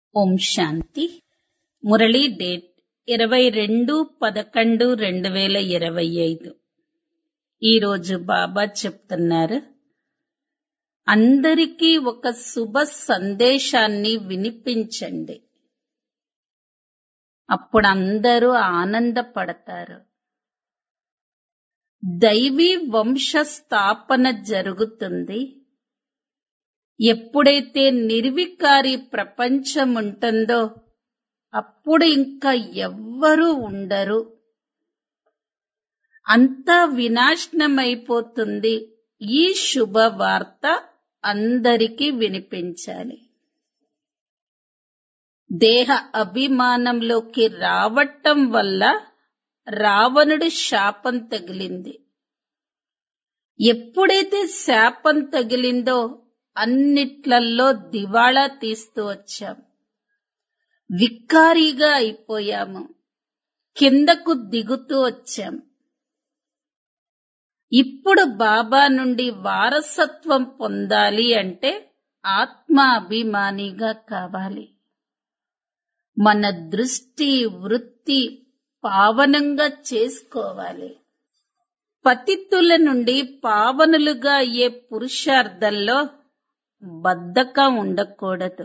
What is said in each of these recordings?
ఓం శాంతి Murali date ఇరవై రెండు పదకొండు రెండు వేల ఇరవై ఐదు ఈరోజు బాబా చెప్తున్నారు అందరికీ ఒక శుభ సందేశాన్ని వినిపించండి అప్పుడు అందరూ ఆనందపడతారు దైవీ వంశ స్థాపన జరుగుతుంది ఎప్పుడైతే నిర్వికారి ప్రపంచం ఉంటుందో అప్పుడు ఇంకా ఎవ్వరూ ఉండరు అంతా వినాశనమైపోతుంది ఈ శుభవార్త అందరికీ వినిపించాలి దేహ అభిమానంలోకి రావటం వల్ల రావణుడు శాపం తగిలింది ఎప్పుడైతే శాపం తగిలిందో అన్నిట్లల్లో దివాళా తీస్తూ వచ్చాం వికారీగా అయిపోయాము కిందకు దిగుతూ వచ్చాం ఇప్పుడు బాబా నుండి వారసత్వం పొందాలి అంటే ఆత్మ అభిమానిగా కావాలి మన దృష్టి వృత్తి పావనంగా చేసుకోవాలి పతితుల నుండి పావనులుగా అయ్యే పురుషార్థంలో బద్ధకం ఉండకూడదు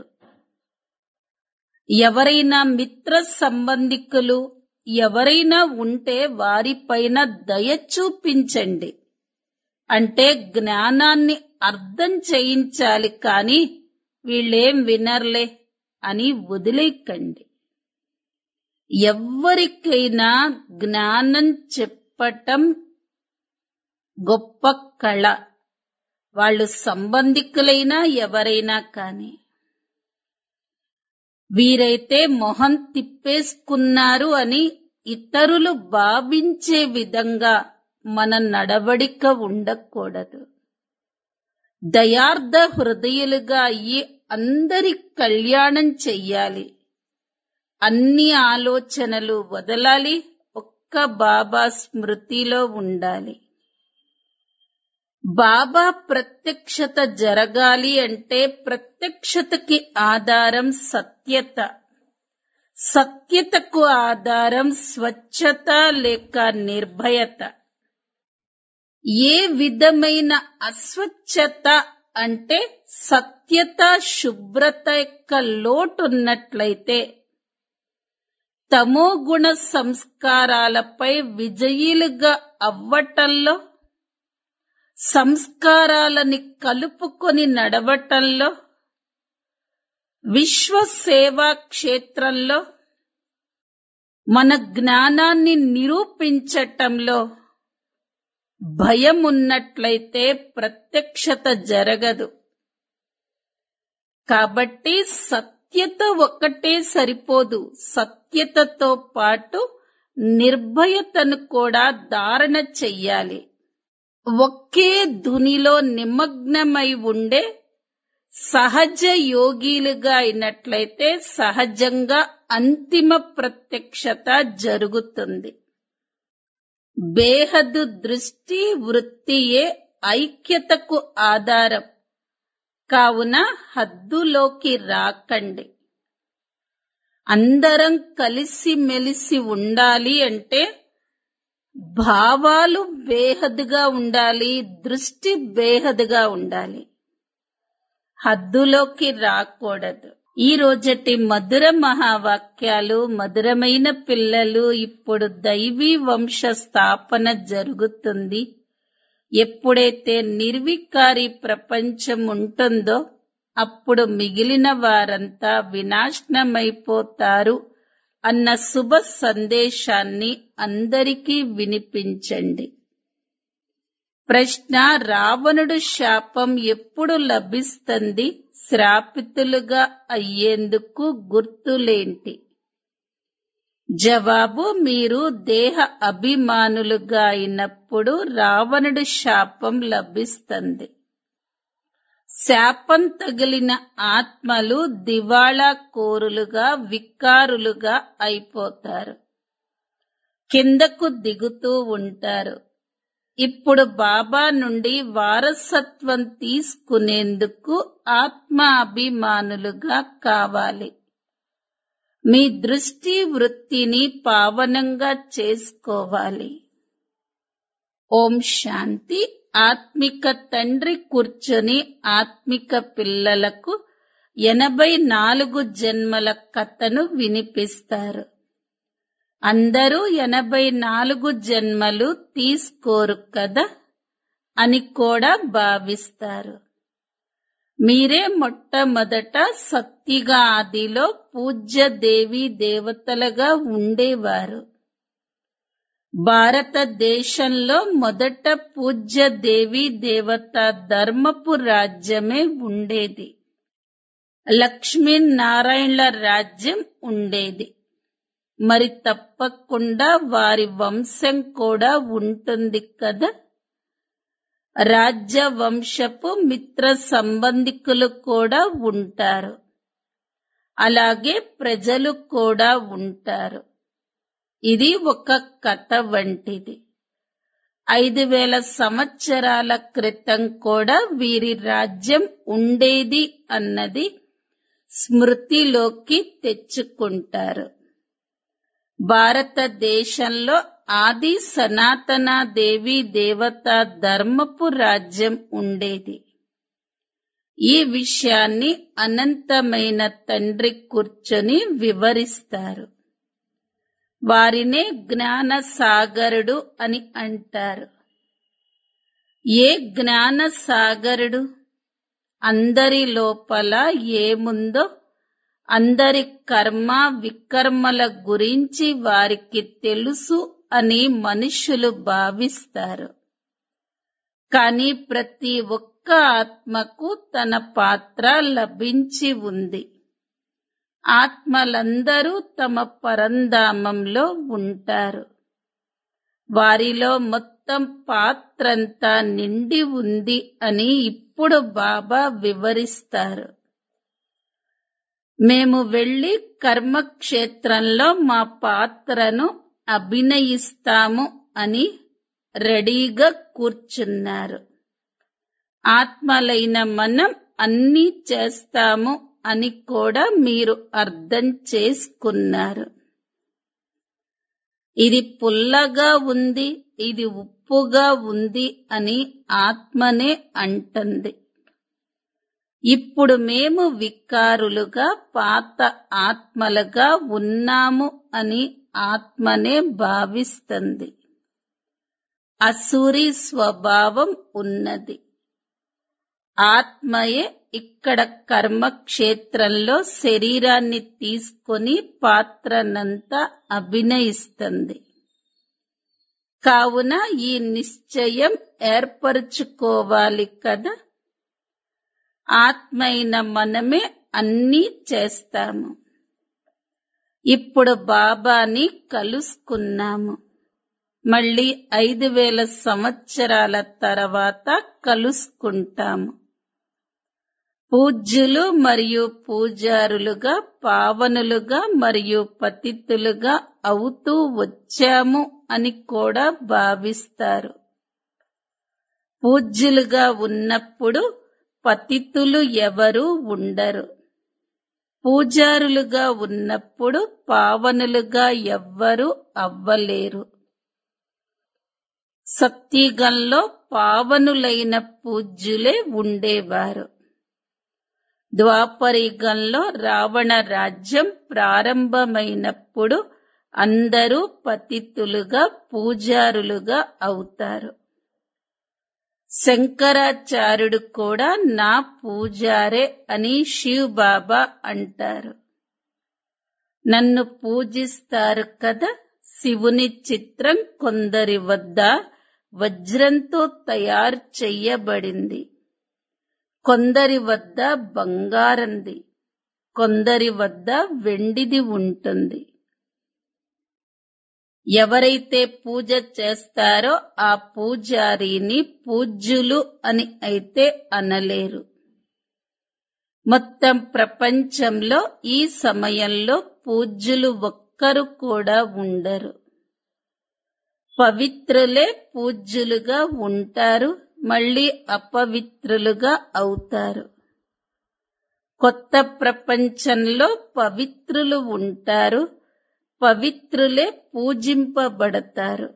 ఎవరైనా మిత్ర సంబంధికులు ఎవరైనా ఉంటే వారిపైన దయ చూపించండి అంటే జ్ఞానాన్ని అర్థం చేయించాలి కానీ వీళ్ళేం వినర్లే అని వదిలేకండి ఎవ్వరికైనా జ్ఞానం చెప్పటం గొప్ప కళ వాళ్ళు సంబంధికులైనా ఎవరైనా కాని వీరైతే మొహం తిప్పేసుకున్నారు అని ఇతరులు భావించే విధంగా మన నడవడిక ఉండకూడదు దయార్థ హృదయులుగా అయ్యి అందరి కళ్యాణం చెయ్యాలి అన్ని ఆలోచనలు వదలాలి ఒక్క బాబా స్మృతిలో ఉండాలి బాబా ప్రత్యక్షత జరగాలి అంటే ప్రత్యక్షతకి ఆధారం సత్యత సత్యతకు ఆధారం స్వచ్ఛత లేక నిర్భయత ఏ విధమైన అస్వచ్ఛత అంటే సత్యత శుభ్రత యొక్క లోటున్నట్లయితే తమోగుణ సంస్కారాలపై విజయీలుగా అవ్వటంలో సంస్కారాలని కలుపుకొని నడవటంలో విశ్వ సేవా క్షేత్రంలో మన జ్ఞానాన్ని నిరూపించటంలో భయం ఉన్నట్లయితే ప్రత్యక్షత జరగదు కాబట్టి సత్యత ఒక్కటే సరిపోదు సత్యతతో పాటు నిర్భయతను కూడా ధారణ చెయ్యాలి ఒకే ధునిలో నిమగ్నమై ఉండే సహజ యోగిలుగా అయినట్లయితే సహజంగా అంతిమ ప్రత్యక్షత జరుగుతుంది బేహదు దృష్టి వృత్తియే ఐక్యతకు ఆధారం కావున హద్దులోకి రాకండి అందరం కలిసి మెలిసి ఉండాలి అంటే భావాలు బేహద్దుగా ఉండాలి దృష్టి బేహద్దుగా ఉండాలి హద్దులోకి రాకూడదు ఈ రోజటి మధుర మహావాక్యాలు మధురమైన పిల్లలు ఇప్పుడు దైవీ వంశ స్థాపన జరుగుతుంది ఎప్పుడైతే నిర్వికారి ప్రపంచం ఉంటుందో అప్పుడు మిగిలిన వారంతా వినాశనమైపోతారు అన్న శుభ సందేశాన్ని అందరికీ వినిపించండి ప్రశ్న రావణుడు శాపం ఎప్పుడు లభిస్తుంది శ్రాపితులుగా అయ్యేందుకు గుర్తులేంటి జవాబు మీరు దేహ అభిమానులుగా అయినప్పుడు రావణుడు శాపం లభిస్తుంది శాపం తగిలిన ఆత్మలు దివాళా కోరులుగా వికారులుగా అయిపోతారు కిందకు దిగుతూ ఉంటారు ఇప్పుడు బాబా నుండి వారసత్వం తీసుకునేందుకు ఆత్మ అభిమానులుగా కావాలి మీ దృష్టి వృత్తిని పావనంగా చేసుకోవాలి ఓం శాంతి ఆత్మిక తండ్రి కూర్చొని ఆత్మిక పిల్లలకు ఎనభై నాలుగు జన్మల కథను వినిపిస్తారు అందరూ ఎనభై నాలుగు జన్మలు తీసుకోరు కదా అని కూడా భావిస్తారు మీరే మొట్టమొదట సత్తిగా ఆదిలో పూజ్య దేవి దేవతలుగా ఉండేవారు భారతదేశంలో మొదట పూజ్య దేవి దేవత ధర్మపు రాజ్యమే ఉండేది లక్ష్మీనారాయణల రాజ్యం ఉండేది మరి తప్పకుండా వారి వంశం కూడా ఉంటుంది కదా రాజ్య వంశపు మిత్ర సంబంధికులు కూడా ఉంటారు అలాగే ప్రజలు కూడా ఉంటారు ఇది ఒక కథ వంటిది ఐదు వేల సంవత్సరాల క్రితం కూడా వీరి రాజ్యం ఉండేది అన్నది స్మృతిలోకి తెచ్చుకుంటారు భారతదేశంలో ఆది సనాతన దేవి దేవత ధర్మపు రాజ్యం ఉండేది ఈ విషయాన్ని అనంతమైన తండ్రి కూర్చొని వివరిస్తారు వారినే జ్ఞాన సాగరుడు అని అంటారు ఏ జ్ఞాన సాగరుడు అందరి లోపల ఏముందో అందరి కర్మ వికర్మల గురించి వారికి తెలుసు అని మనుషులు భావిస్తారు కానీ ప్రతి ఒక్క ఆత్మకు తన పాత్ర లభించి ఉంది ఆత్మలందరూ తమ పరంధామంలో ఉంటారు వారిలో మొత్తం పాత్రంతా నిండి ఉంది అని ఇప్పుడు బాబా వివరిస్తారు మేము వెళ్లి కర్మక్షేత్రంలో మా పాత్రను అభినయిస్తాము అని రెడీగా కూర్చున్నారు ఆత్మలైన మనం అన్నీ చేస్తాము అని కూడా మీరు అర్థం చేసుకున్నారు ఇది పుల్లగా ఉంది ఇది ఉప్పుగా ఉంది అని ఆత్మనే అంటుంది ఇప్పుడు మేము వికారులుగా పాత ఆత్మలుగా ఉన్నాము అని ఆత్మనే భావిస్తుంది అసూరి స్వభావం ఉన్నది ఆత్మయే ఇక్కడ కర్మక్షేత్రంలో శరీరాన్ని తీసుకొని పాత్రనంతా అభినయిస్తుంది కావున ఈ నిశ్చయం ఏర్పరచుకోవాలి కదా ఆత్మైన మనమే అన్నీ చేస్తాము ఇప్పుడు బాబాని కలుసుకున్నాము మళ్ళీ ఐదు వేల సంవత్సరాల తర్వాత కలుసుకుంటాము పూజ్యులు మరియు పూజారులుగా పావనులుగా మరియు పతితులుగా అవుతూ వచ్చాము అని కూడా భావిస్తారు పూజ్యులుగా ఉన్నప్పుడు పతితులు ఎవరు ఉండరు పూజారులుగా ఉన్నప్పుడు పావనులుగా ఎవ్వరు అవ్వలేరు సత్యగంలో పావనులైన పూజ్యులే ఉండేవారు ద్వాపరిగంలో రావణ రాజ్యం ప్రారంభమైనప్పుడు అందరూ పతితులుగా పూజారులుగా అవుతారు శంకరాచార్యుడు కూడా నా పూజారే అని శివ్ బాబా అంటారు నన్ను పూజిస్తారు కదా శివుని చిత్రం కొందరి వద్ద వజ్రంతో తయారు చెయ్యబడింది కొందరి వద్ద బంగారంది కొందరి వద్ద వెండిది ఉంటుంది ఎవరైతే పూజ చేస్తారో ఆ పూజారిని పూజ్యులు అని అయితే అనలేరు మొత్తం ప్రపంచంలో ఈ సమయంలో పూజ్యులు ఒక్కరు కూడా ఉండరు పవిత్రులే పూజ్యులుగా ఉంటారు మళ్ళీ అపవిత్రులుగా అవుతారు కొత్త ప్రపంచంలో పవిత్రులు ఉంటారు పవిత్రులే పూజింపబడతారు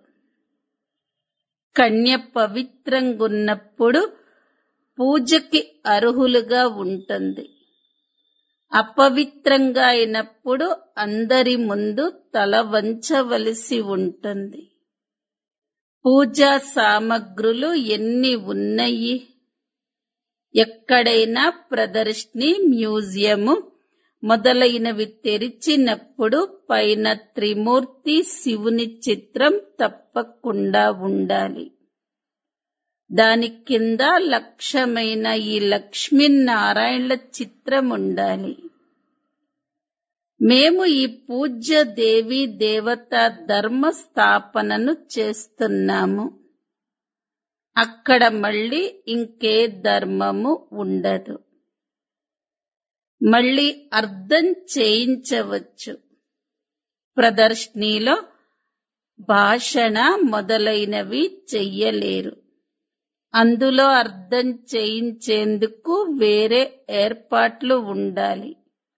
కన్య పవిత్రంగున్నప్పుడు పూజకి అర్హులుగా ఉంటుంది అపవిత్రంగా అయినప్పుడు అందరి ముందు తల వంచవలసి ఉంటుంది పూజా సామగ్రులు ఎన్ని ఉన్నాయి ఎక్కడైనా ప్రదర్శని మ్యూజియము మొదలైనవి తెరిచినప్పుడు పైన త్రిమూర్తి శివుని చిత్రం తప్పకుండా ఉండాలి దాని కింద లక్ష్యమైన ఈ లక్ష్మీనారాయణల చిత్రం ఉండాలి మేము ఈ పూజ్య దేవి దేవత ధర్మ స్థాపనను చేస్తున్నాము అక్కడ మళ్ళీ ఇంకే ధర్మము ఉండదు మళ్ళీ అర్థం చేయించవచ్చు ప్రదర్శనలో భాషణ మొదలైనవి చెయ్యలేరు అందులో అర్థం చేయించేందుకు వేరే ఏర్పాట్లు ఉండాలి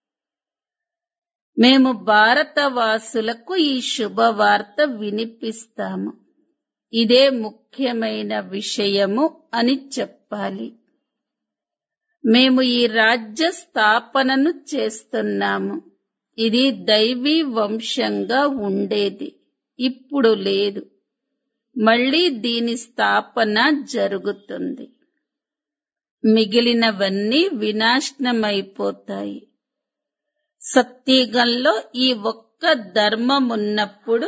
మేము భారతవాసులకు ఈ శుభవార్త వినిపిస్తాము ఇదే ముఖ్యమైన విషయము అని చెప్పాలి మేము ఈ రాజ్య స్థాపనను చేస్తున్నాము ఇది దైవీ వంశంగా ఉండేది ఇప్పుడు లేదు మళ్ళీ దీని స్థాపన జరుగుతుంది మిగిలినవన్నీ వినాశనమైపోతాయి సత్యగంలో ఈ ఒక్క ధర్మమున్నప్పుడు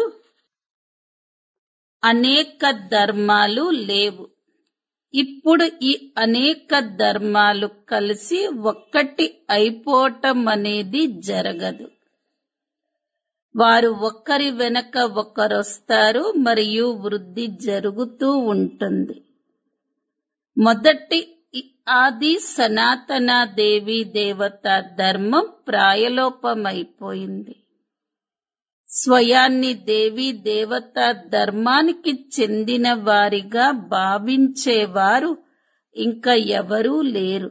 అనేక ధర్మాలు లేవు ఇప్పుడు ఈ అనేక ధర్మాలు కలిసి ఒక్కటి అయిపోవటం అనేది జరగదు వారు ఒకరి వెనక ఒకరొస్తారు మరియు వృద్ధి జరుగుతూ ఉంటుంది మొదటి ఈ ఆది సనాతన దేవి దేవత ధర్మం ప్రాయలోపమైపోయింది స్వయాన్ని దేవి దేవత ధర్మానికి చెందిన వారిగా భావించేవారు ఇంకా ఎవరూ లేరు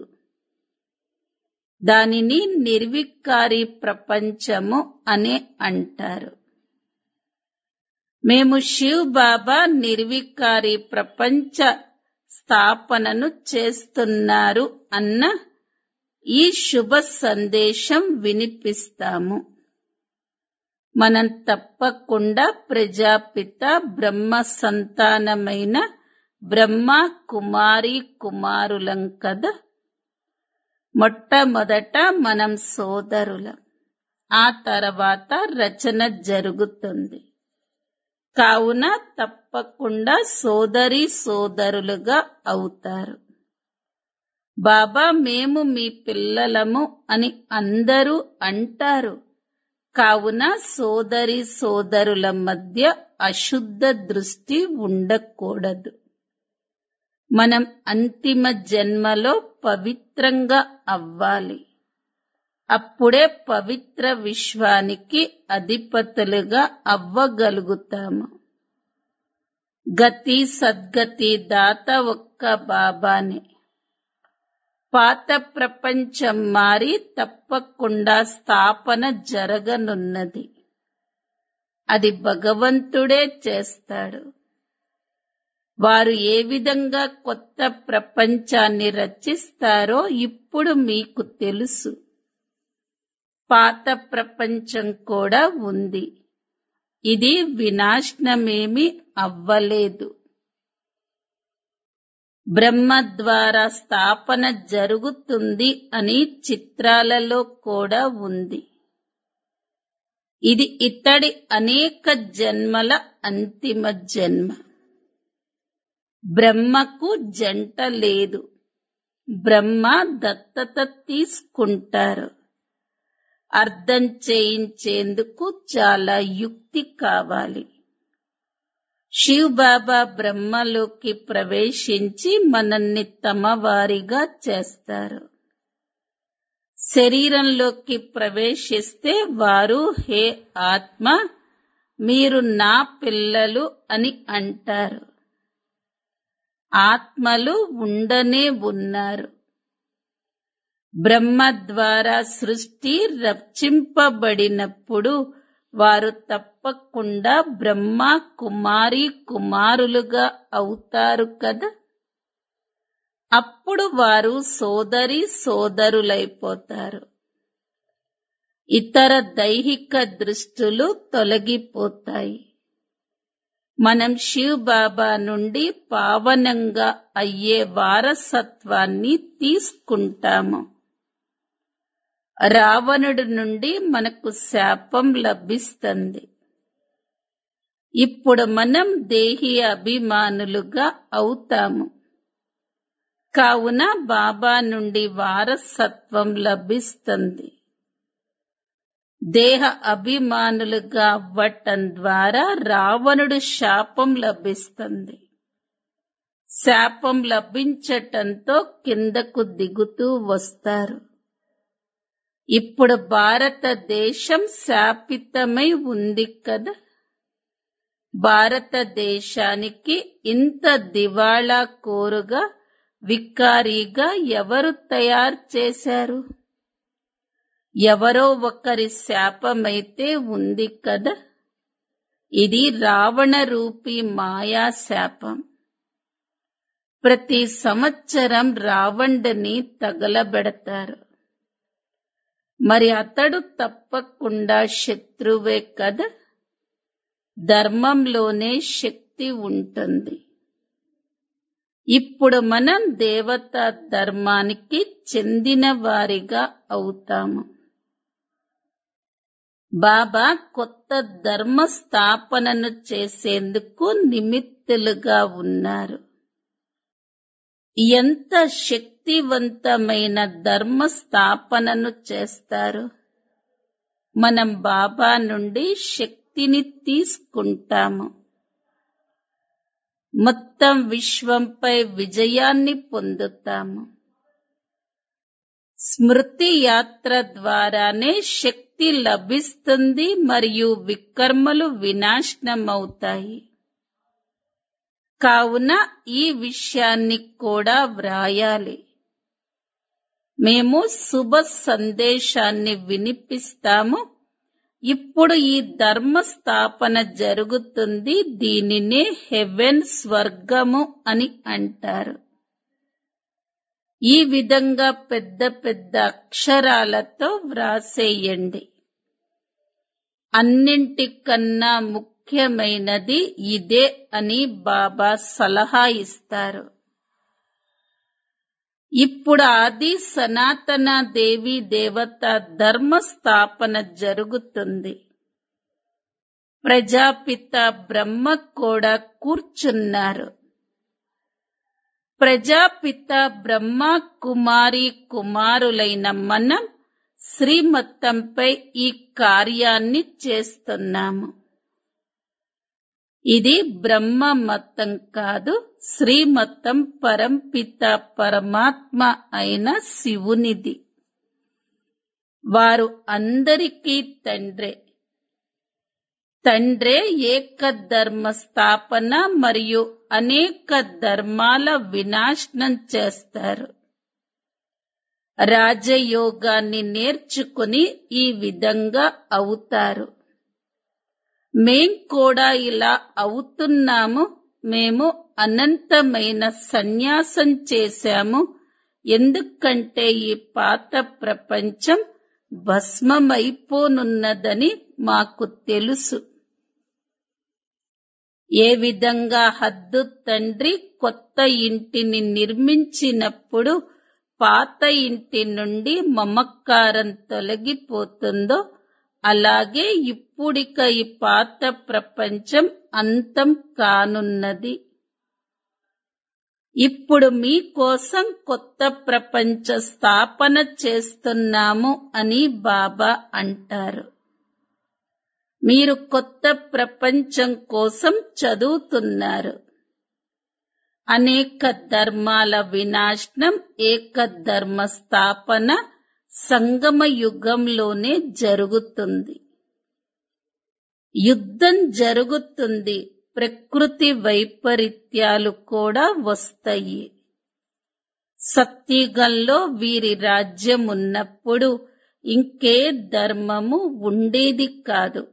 దానిని నిర్వికారి ప్రపంచము అనే అంటారు మేము శివ్ బాబా నిర్వికారి ప్రపంచ స్థాపనను చేస్తున్నారు అన్న ఈ శుభ సందేశం వినిపిస్తాము మనం తప్పకుండా ప్రజాపిత బ్రహ్మ సంతానమైన బ్రహ్మ కుమారి కుమారులం కదా మొట్టమొదట మనం సోదరులం ఆ తర్వాత రచన జరుగుతుంది కావున తప్పకుండా సోదరి సోదరులుగా అవుతారు బాబా మేము మీ పిల్లలము అని అందరూ అంటారు కావున సోదరి సోదరుల మధ్య అశుద్ధ దృష్టి ఉండకూడదు మనం అంతిమ జన్మలో పవిత్రంగా అవ్వాలి అప్పుడే పవిత్ర విశ్వానికి అధిపతులుగా అవ్వగలుగుతాము గతి సద్గతి దాత ఒక్క బాబానే పాత ప్రపంచం మారి తప్పకుండా స్థాపన జరగనున్నది అది భగవంతుడే చేస్తాడు వారు ఏ విధంగా కొత్త ప్రపంచాన్ని రచిస్తారో ఇప్పుడు మీకు తెలుసు పాత ప్రపంచం కూడా ఉంది ఇది వినాశనమేమి అవ్వలేదు బ్రహ్మ ద్వారా స్థాపన జరుగుతుంది అని చిత్రాలలో కూడా ఉంది ఇది ఇతడి అనేక జన్మల అంతిమ జన్మ బ్రహ్మకు జంట లేదు బ్రహ్మ దత్తత తీసుకుంటారు అర్థం చేయించేందుకు చాలా యుక్తి కావాలి శివ్ బాబా బ్రహ్మలోకి ప్రవేశించి మనల్ని తమ వారిగా చేస్తారు శరీరంలోకి ప్రవేశిస్తే వారు హే ఆత్మ మీరు నా పిల్లలు అని అంటారు ఆత్మలు ఉండనే ఉన్నారు బ్రహ్మ ద్వారా సృష్టి రచింపబడినప్పుడు వారు తప్పకుండా బ్రహ్మ కుమారి కుమారులుగా అవుతారు కదా అప్పుడు వారు సోదరి సోదరులైపోతారు ఇతర దైహిక దృష్టులు తొలగిపోతాయి మనం శివ్ బాబా నుండి పావనంగా అయ్యే వారసత్వాన్ని తీసుకుంటాము రావణుడి నుండి మనకు శాపం లభిస్తుంది ఇప్పుడు మనం దేహి అభిమానులుగా అవుతాము కావున బాబా నుండి వారసత్వం లభిస్తుంది దేహ అభిమానులుగా అవ్వటం ద్వారా రావణుడు శాపం లభిస్తుంది శాపం లభించటంతో కిందకు దిగుతూ వస్తారు ఇప్పుడు భారతదేశం శాపితమై ఉంది కదా భారతదేశానికి ఇంత దివాళా కోరుగా వికారీగా ఎవరు తయారు చేశారు ఎవరో ఒకరి శాపమైతే ఉంది కదా ఇది రావణ రూపీ మాయా శాపం ప్రతి సంవత్సరం రావణుడిని తగలబెడతారు మరి అతడు తప్పకుండా శత్రువే కదా ధర్మంలోనే శక్తి ఉంటుంది ఇప్పుడు మనం దేవతా ధర్మానికి చెందిన వారిగా అవుతాము బాబా కొత్త ధర్మ స్థాపనను చేసేందుకు నిమిత్తులుగా ఉన్నారు ఎంత శక్తివంతమైన ధర్మ స్థాపనను చేస్తారు మనం బాబా నుండి శక్తిని తీసుకుంటాము మొత్తం విశ్వంపై విజయాన్ని పొందుతాము స్మృతి యాత్ర ద్వారానే శక్తి లభిస్తుంది మరియు వికర్మలు వినాశనమవుతాయి కావున ఈ విషయాన్ని కూడా వ్రాయాలి మేము శుభ సందేశాన్ని వినిపిస్తాము ఇప్పుడు ఈ ధర్మ స్థాపన జరుగుతుంది దీనినే హెవెన్ స్వర్గము అని అంటారు ఈ విధంగా పెద్ద పెద్ద అక్షరాలతో వ్రాసేయండి అన్నింటికన్నా ముఖ్యమైనది ఇదే అని బాబా సలహా ఇస్తారు ఇప్పుడు ఆది సనాతన దేవి దేవత ధర్మ స్థాపన జరుగుతుంది ప్రజాపిత బ్రహ్మ కూడా కూర్చున్నారు ప్రజాపిత బ్రహ్మ కుమారి కుమారులైన మనం శ్రీమతంపై ఈ కార్యాన్ని చేస్తున్నాము ఇది బ్రహ్మ మతం కాదు శ్రీమతం పరంపిత పరమాత్మ అయిన శివునిది వారు అందరికీ తండ్రే తండ్రే ఏకధర్మ స్థాపన మరియు అనేక ధర్మాల వినాశనం చేస్తారు రాజయోగాన్ని నేర్చుకుని ఈ విధంగా అవుతారు మేం కూడా ఇలా అవుతున్నాము మేము అనంతమైన సన్యాసం చేశాము ఎందుకంటే ఈ పాత ప్రపంచం భస్మమైపోనున్నదని మాకు తెలుసు ఏ విధంగా హద్దు తండ్రి కొత్త ఇంటిని నిర్మించినప్పుడు పాత ఇంటి నుండి మమకారం తొలగిపోతుందో అలాగే ఇప్పుడిక ఈ పాత ప్రపంచం అంతం కానున్నది ఇప్పుడు మీకోసం కొత్త ప్రపంచ స్థాపన చేస్తున్నాము అని బాబా అంటారు మీరు కొత్త ప్రపంచం కోసం చదువుతున్నారు అనేక ధర్మాల వినాశనం ఏక ధర్మ స్థాపన సంగమ యుగంలోనే జరుగుతుంది యుద్ధం జరుగుతుంది ప్రకృతి వైపరీత్యాలు కూడా వస్తాయి సత్యుగంలో వీరి రాజ్యం ఉన్నప్పుడు ఇంకే ధర్మము ఉండేది కాదు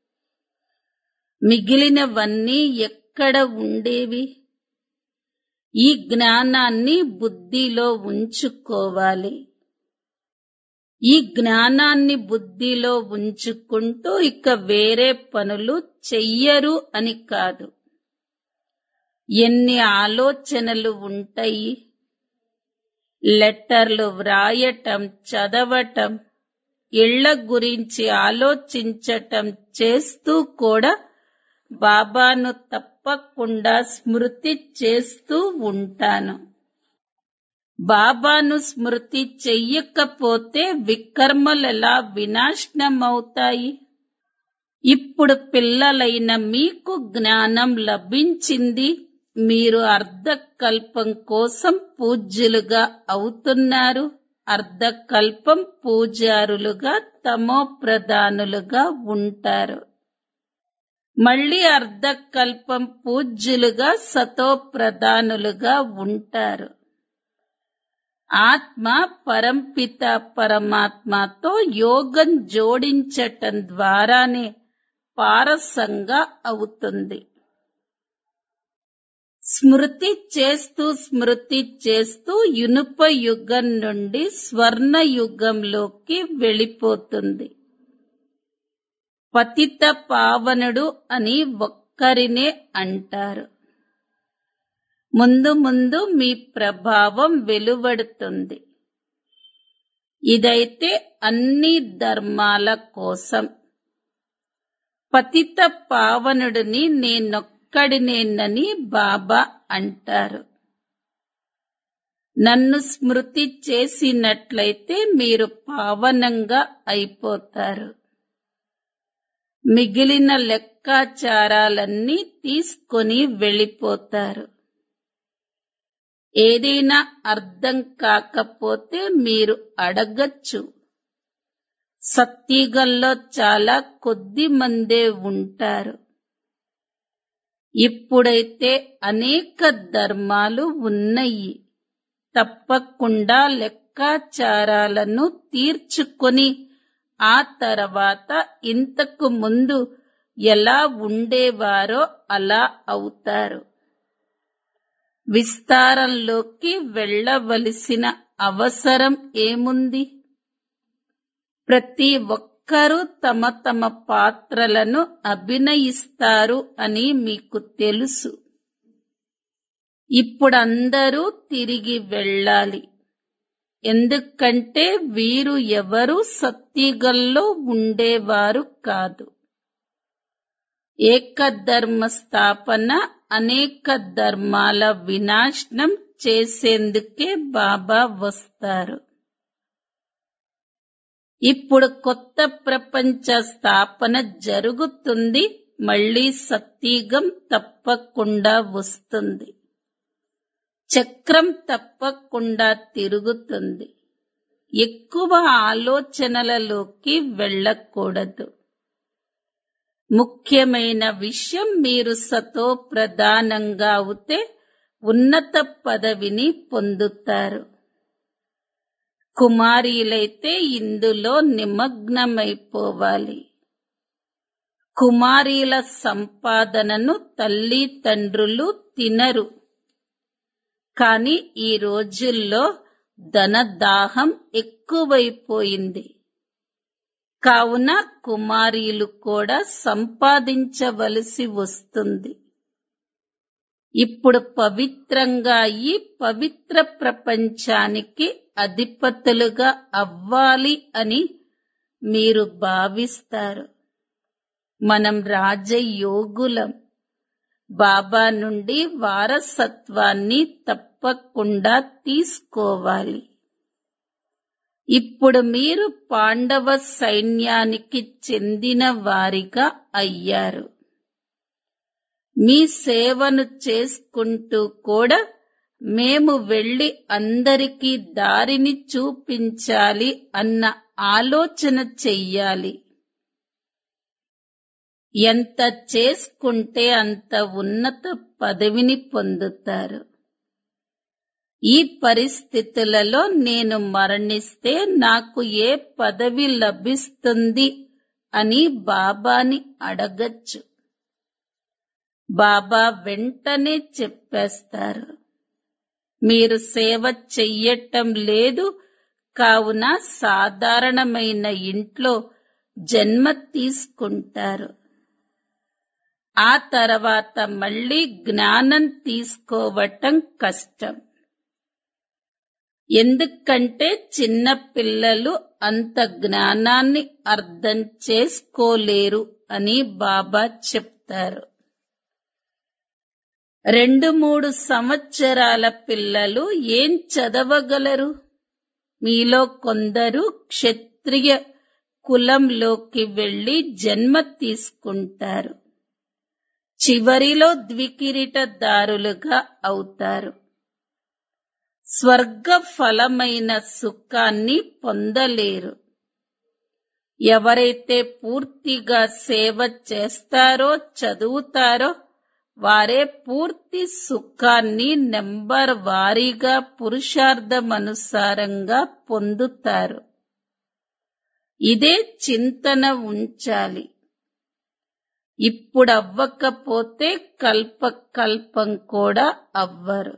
మిగిలినవన్నీ ఎక్కడ ఉండేవి ఈ జ్ఞానాన్ని బుద్ధిలో ఉంచుకోవాలి ఈ జ్ఞానాన్ని బుద్ధిలో ఉంచుకుంటూ ఇక వేరే పనులు చెయ్యరు అని కాదు ఎన్ని ఆలోచనలు ఉంటాయి లెటర్లు వ్రాయటం చదవటం ఇళ్ల గురించి ఆలోచించటం చేస్తూ కూడా బాబాను తప్పకుండా స్మృతి చేస్తూ ఉంటాను బాబాను స్మృతి చెయ్యకపోతే వికర్మలెలా వినాశనమవుతాయి ఇప్పుడు పిల్లలైన మీకు జ్ఞానం లభించింది మీరు అర్ధకల్పం కోసం పూజ్యులుగా అవుతున్నారు అర్ధకల్పం పూజారులుగా తమో ప్రధానులుగా ఉంటారు మళ్ళీ అర్ధకల్పం పూజ్యులుగా సతో ప్రధానులుగా ఉంటారు ఆత్మ పరంపిత పరమాత్మతో యోగం జోడించటం ద్వారానే పారసంగా అవుతుంది స్మృతి చేస్తూ స్మృతి చేస్తూ ఇనుప యుగం నుండి స్వర్ణ యుగంలోకి వెళ్ళిపోతుంది పతిత పావనుడు అని ఒక్కరినే అంటారు ముందు ముందు మీ ప్రభావం వెలువడుతుంది ఇదైతే అన్ని ధర్మాల కోసం పతిత పావనుడిని నేనొక్కడినేనని బాబా అంటారు నన్ను స్మృతి చేసినట్లయితే మీరు పావనంగా అయిపోతారు మిగిలిన లెక్కాచారాలన్నీ తీసుకొని వెళ్ళిపోతారు ఏదైనా అర్థం కాకపోతే మీరు అడగచ్చు సత్యుగంలో చాలా కొద్ది మందే ఉంటారు ఇప్పుడైతే అనేక ధర్మాలు ఉన్నాయి తప్పకుండా లెక్కాచారాలను తీర్చుకొని ఆ తర్వాత ఇంతకు ముందు ఎలా ఉండేవారో అలా అవుతారు విస్తారంలోకి వెళ్ళవలసిన అవసరం ఏముంది ప్రతి ఒక్కరూ తమ తమ పాత్రలను అభినయిస్తారు అని మీకు తెలుసు ఇప్పుడందరూ తిరిగి వెళ్ళాలి ఎందుకంటే వీరు ఎవరు సత్యుగంలో ఉండేవారు కాదు ఏకధర్మ స్థాపన అనేక ధర్మాల వినాశనం చేసేందుకే బాబా వస్తారు ఇప్పుడు కొత్త ప్రపంచ స్థాపన జరుగుతుంది మళ్ళీ సత్యుగం తప్పకుండా వస్తుంది చక్రం తప్పకుండా తిరుగుతుంది ఎక్కువ ఆలోచనలలోకి వెళ్ళకూడదు ముఖ్యమైన విషయం మీరు సతో ప్రధానంగా అవుతే ఉన్నత పదవిని పొందుతారు కుమారీలైతే ఇందులో నిమగ్నమైపోవాలి కుమారీల సంపాదనను తల్లి తండ్రులు తినరు కాని ఈ రోజుల్లో ధనదాహం ఎక్కువైపోయింది కావున కుమారీలు కూడా సంపాదించవలసి వస్తుంది ఇప్పుడు పవిత్రంగా ఈ పవిత్ర ప్రపంచానికి అధిపతులుగా అవ్వాలి అని మీరు భావిస్తారు మనం రాజయోగులం బాబా నుండి వారసత్వాన్ని తప్పకుండా తీసుకోవాలి ఇప్పుడు మీరు పాండవ సైన్యానికి చెందిన వారిగా అయ్యారు మీ సేవను చేసుకుంటూ కూడా మేము వెళ్లి అందరికీ దారిని చూపించాలి అన్న ఆలోచన చెయ్యాలి ఎంత చేసుకుంటే అంత ఉన్నత పదవిని పొందుతారు ఈ పరిస్థితులలో నేను మరణిస్తే నాకు ఏ పదవి లభిస్తుంది అని బాబాని అడగచ్చు బాబా వెంటనే చెప్పేస్తారు మీరు సేవ చెయ్యటం లేదు కావున సాధారణమైన ఇంట్లో జన్మ తీసుకుంటారు ఆ తర్వాత మళ్ళీ జ్ఞానం తీసుకోవటం కష్టం ఎందుకంటే చిన్న పిల్లలు అంత జ్ఞానాన్ని అర్థం చేసుకోలేరు అని బాబా చెప్తారు రెండు మూడు సంవత్సరాల పిల్లలు ఏం చదవగలరు మీలో కొందరు క్షత్రియ కులంలోకి వెళ్లి జన్మ తీసుకుంటారు చివరిలో ద్వికిరీటదారులుగా అవుతారు స్వర్గ ఫలమైన సుఖాన్ని పొందలేరు ఎవరైతే పూర్తిగా సేవ చేస్తారో చదువుతారో వారే పూర్తి సుఖాన్ని నెంబర్ వారీగా పురుషార్థమనుసారంగా పొందుతారు ఇదే చింతన ఉంచాలి ఇప్పుడు అవ్వకపోతే కల్ప కల్పం కూడా అవ్వరు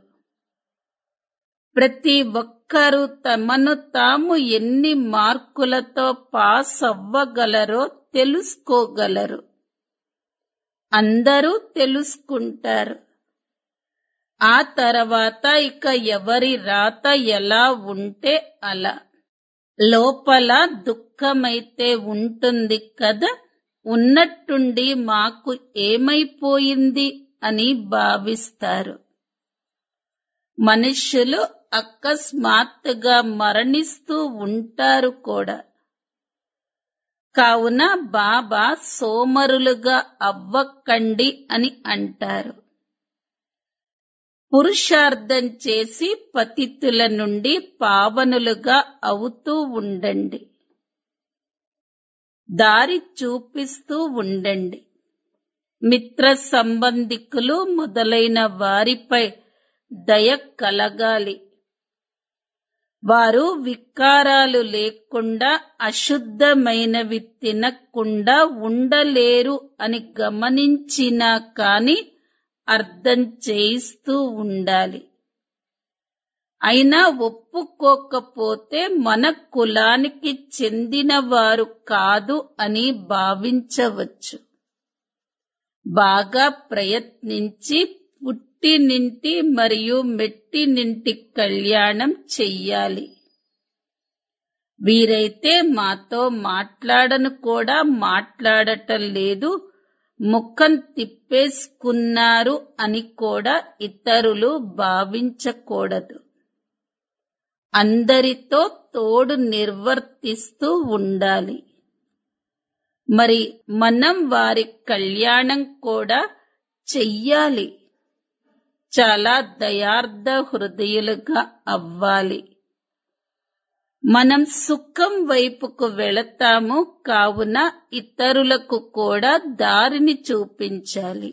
ప్రతి ఒక్కరూ తమను తాము ఎన్ని మార్కులతో పాస్ అవ్వగలరో తెలుసుకోగలరు అందరూ తెలుసుకుంటారు ఆ తర్వాత ఇక ఎవరి రాత ఎలా ఉంటే అలా లోపల దుఃఖమైతే ఉంటుంది కదా ఉన్నట్టుండి మాకు ఏమైపోయింది అని భావిస్తారు మనుష్యులు అకస్మాత్తుగా మరణిస్తూ ఉంటారు కూడా కావున బాబా సోమరులుగా అవ్వకండి అని అంటారు పురుషార్థం చేసి పతితుల నుండి పావనులుగా అవుతూ ఉండండి దారి చూపిస్తూ ఉండండి మిత్ర సంబంధికులు మొదలైన వారిపై దయ కలగాలి వారు వికారాలు లేకుండా అశుద్ధమైనవి తినకుండా ఉండలేరు అని గమనించినా కాని అర్థం చేయిస్తూ ఉండాలి అయినా ఒప్పుకోకపోతే మన కులానికి చెందినవారు కాదు అని భావించవచ్చు బాగా ప్రయత్నించి పుట్టినింటి మరియు మెట్టినింటి కళ్యాణం చెయ్యాలి వీరైతే మాతో మాట్లాడను కూడా మాట్లాడటం లేదు ముఖం తిప్పేసుకున్నారు అని కూడా ఇతరులు భావించకూడదు అందరితో తోడు నిర్వర్తిస్తూ ఉండాలి మరి మనం వారి కళ్యాణం కూడా చెయ్యాలి చాలా దయార్థ హృదయులుగా అవ్వాలి మనం సుఖం వైపుకు వెళతాము కావున ఇతరులకు కూడా దారిని చూపించాలి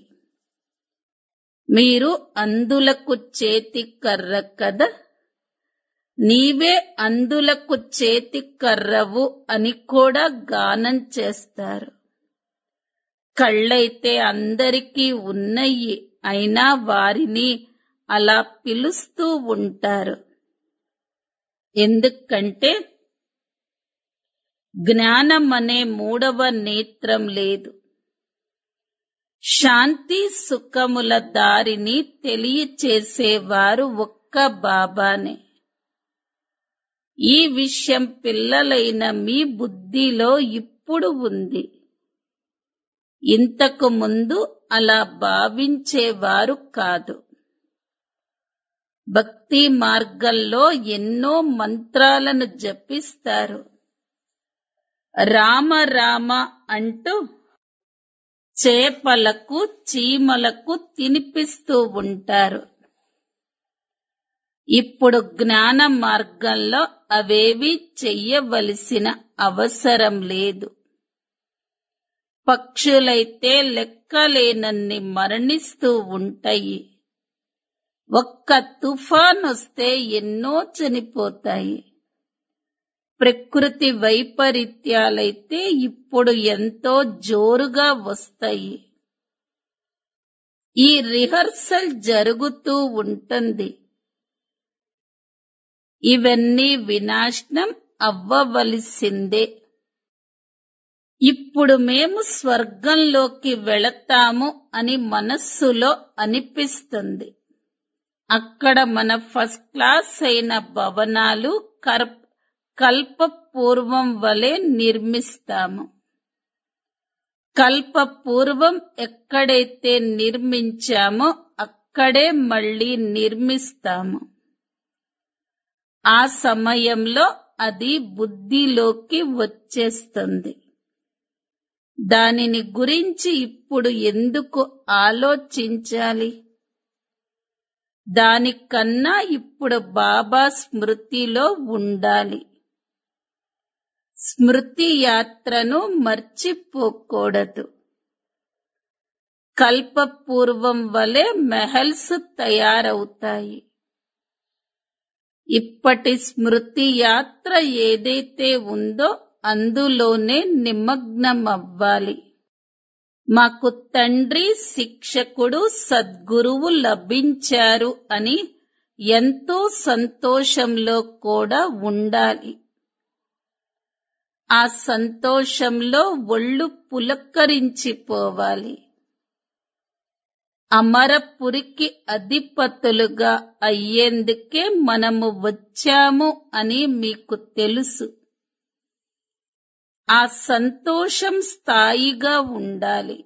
మీరు అందులకు చేతి కర్ర కదా నీవే అందులకు చేతి కర్రవు అని కూడా గానం చేస్తారు కళ్ళైతే అందరికీ ఉన్నాయి అయినా వారిని అలా పిలుస్తూ ఉంటారు ఎందుకంటే జ్ఞానం అనే మూడవ నేత్రం లేదు శాంతి సుఖముల దారిని తెలియచేసేవారు ఒక్క బాబానే ఈ విషయం పిల్లలైన మీ బుద్ధిలో ఇప్పుడు ఉంది ఇంతకు ముందు అలా భావించేవారు కాదు భక్తి మార్గంలో ఎన్నో మంత్రాలను జపిస్తారు రామ రామ అంటూ చేపలకు చీమలకు తినిపిస్తూ ఉంటారు ఇప్పుడు జ్ఞాన మార్గంలో అవేవి చెయ్యవలసిన అవసరం లేదు పక్షులైతే లెక్కలేనన్ని మరణిస్తూ ఉంటాయి ఒక్క తుఫాన్ వస్తే ఎన్నో చనిపోతాయి ప్రకృతి వైపరీత్యాలైతే ఇప్పుడు ఎంతో జోరుగా వస్తాయి ఈ రిహర్సల్ జరుగుతూ ఉంటుంది ఇవన్నీ వినాశనం అవ్వవలసిందే ఇప్పుడు మేము స్వర్గంలోకి వెళతాము అని మనస్సులో అనిపిస్తుంది అక్కడ మన ఫస్ట్ క్లాస్ అయిన భవనాలు కర్ కల్పపూర్వం వలె నిర్మిస్తాము కల్పపూర్వం ఎక్కడైతే నిర్మించామో అక్కడే మళ్ళీ నిర్మిస్తాము ఆ సమయంలో అది బుద్ధిలోకి వచ్చేస్తుంది దానిని గురించి ఇప్పుడు ఎందుకు ఆలోచించాలి దానికన్నా ఇప్పుడు బాబా స్మృతిలో ఉండాలి స్మృతి యాత్రను మర్చిపోకూడదు కల్పపూర్వం వలె మెహల్స్ తయారవుతాయి ఇప్పటి స్మృతి యాత్ర ఏదైతే ఉందో అందులోనే నిమగ్నమవ్వాలి మాకు తండ్రి శిక్షకుడు సద్గురువు లభించారు అని ఎంతో సంతోషంలో కూడా ఉండాలి ఆ సంతోషంలో ఒళ్ళు పులక్కరించిపోవాలి అమరపురికి అధిపతులుగా అయ్యేందుకే మనము వచ్చాము అని మీకు తెలుసు ఆ సంతోషం స్థాయిగా ఉండాలి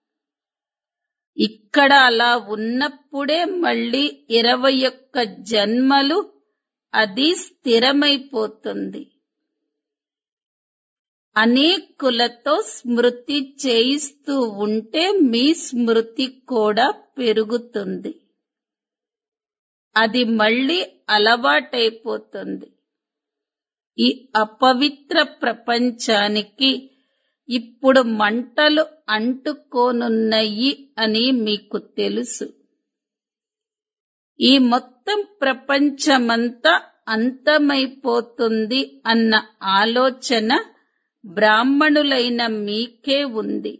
ఇక్కడ అలా ఉన్నప్పుడే మళ్ళీ ఇరవై ఒక్క జన్మలు అది స్థిరమైపోతుంది అనేకులతో స్మృతి చేయిస్తూ ఉంటే మీ స్మృతి కూడా పెరుగుతుంది అది మళ్ళీ అలవాటైపోతుంది ఈ అపవిత్ర ప్రపంచానికి ఇప్పుడు మంటలు అంటుకోనున్నాయి అని మీకు తెలుసు ఈ మొత్తం ప్రపంచమంతా అంతమైపోతుంది అన్న ఆలోచన బ్రాహ్మణులైన మీకే ఉంది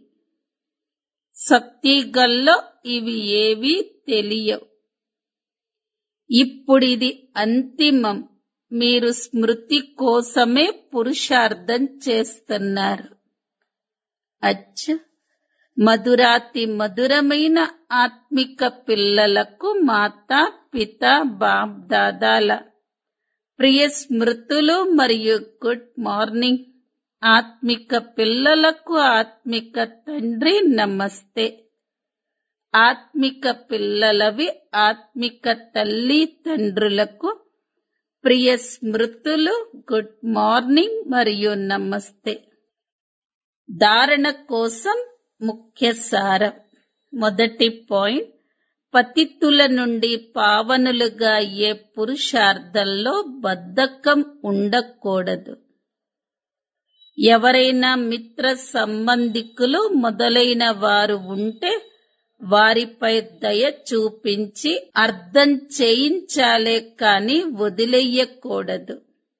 సత్యగల్లో ఇవి ఏవీ తెలియవు ఇప్పుడిది అంతిమం మీరు స్మృతి కోసమే పురుషార్థం చేస్తున్నారు అచ్చ మధురాతి మధురమైన ఆత్మిక పిల్లలకు మాతా పిత బాప్ దాదాల ప్రియ స్మృతులు మరియు గుడ్ మార్నింగ్ ఆత్మిక పిల్లలకు ఆత్మిక తండ్రి నమస్తే ఆత్మిక పిల్లలవి ఆత్మిక తల్లి తండ్రులకు ప్రియ స్మృతులు గుడ్ మార్నింగ్ మరియు నమస్తే ధారణ కోసం ముఖ్య సారం మొదటి పాయింట్ పతితుల నుండి పావనులుగా అయ్యే పురుషార్థంలో బద్ధకం ఉండకూడదు ఎవరైనా మిత్ర సంబంధికులు మొదలైన వారు ఉంటే వారిపై దయ చూపించి అర్థం చేయించాలే కాని వదిలేయకూడదు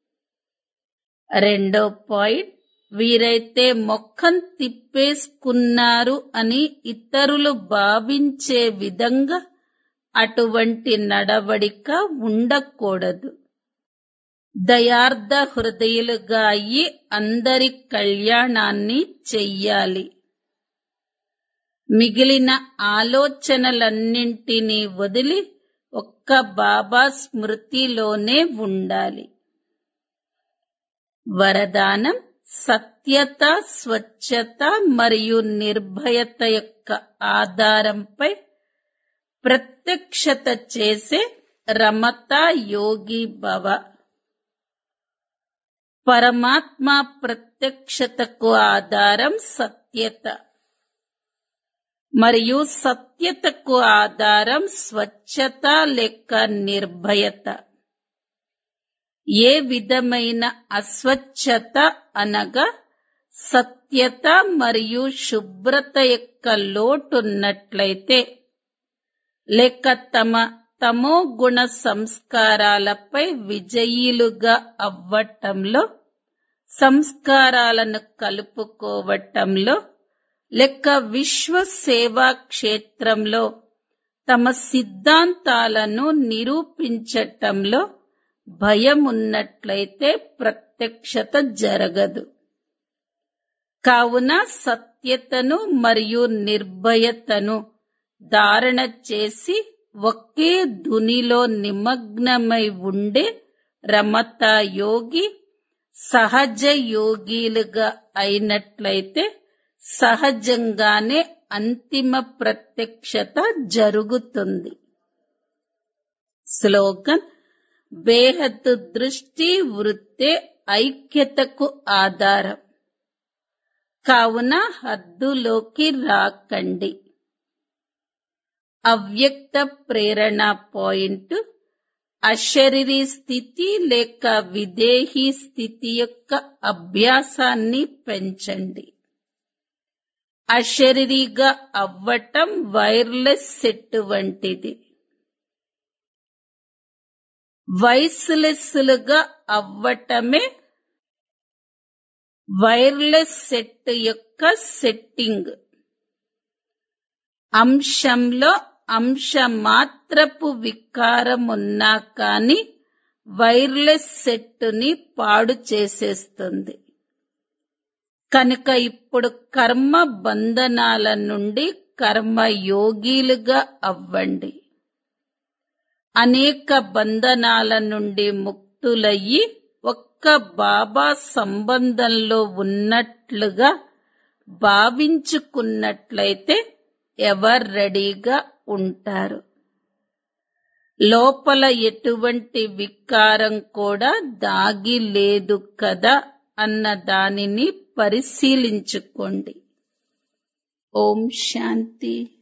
రెండో పాయింట్ వీరైతే మొఖం తిప్పేసుకున్నారు అని ఇతరులు భావించే విధంగా అటువంటి నడవడిక ఉండకూడదు దయార్థ హృదయులుగా అయి అందరి కళ్యాణాన్ని చెయ్యాలి మిగిలిన ఆలోచనలన్నింటినీ వదిలి ఒక్క బాబా స్మృతిలోనే ఉండాలి వరదానం సత్యత స్వచ్ఛత మరియు నిర్భయత యొక్క ఆధారంపై ప్రత్యక్షత చేసే రమత యోగి భవ పరమాత్మ ప్రత్యక్షతకు ఆధారం సత్యత మరియు సత్యతకు ఆధారం స్వచ్ఛత లేక నిర్భయత ఏ విధమైన అస్వచ్ఛత అనగా సత్యత మరియు శుభ్రత యొక్క లోటున్నట్లయితే లేక తమ తమో గుణ సంస్కారాలపై విజయీలుగా అవ్వటంలో సంస్కారాలను కలుపుకోవటంలో లెక్క విశ్వ సేవా క్షేత్రంలో తమ సిద్ధాంతాలను నిరూపించటంలో భయం ఉన్నట్లయితే ప్రత్యక్షత జరగదు కావున సత్యతను మరియు నిర్భయతను ధారణ చేసి ఒకే ధునిలో నిమగ్నమై ఉండే రమతా యోగి సహజ యోగిలుగా అయినట్లయితే సహజంగానే అంతిమ ప్రత్యక్షత జరుగుతుంది స్లోగన్ బేహద్దు దృష్టి వృత్తే ఐక్యతకు ఆధారం కావున హద్దులోకి రాకండి అవ్యక్త ప్రేరణ పాయింట్ అశరీరీ స్థితి లేక విదేహీ స్థితి యొక్క అభ్యాసాన్ని పెంచండి అశరీరిగా అవ్వటం వైర్లెస్ సెట్ వంటిది వైస్లెస్లుగా అవ్వటమే వైర్లెస్ సెట్ యొక్క సెట్టింగ్ అంశంలో అంశ మాత్రపు వికారం ఉన్నా కాని వైర్లెస్ సెట్ని పాడు చేసేస్తుంది కనుక ఇప్పుడు కర్మ బంధనాల నుండి కర్మ యోగిలుగా అవ్వండి అనేక బంధనాల నుండి ముక్తులయ్యి ఒక్క బాబా సంబంధంలో ఉన్నట్లుగా భావించుకున్నట్లయితే ఎవరు రెడీగా ఉంటారు లోపల ఎటువంటి వికారం కూడా దాగి లేదు కదా అన్న దానిని పరిశీలించుకోండి ఓం శాంతి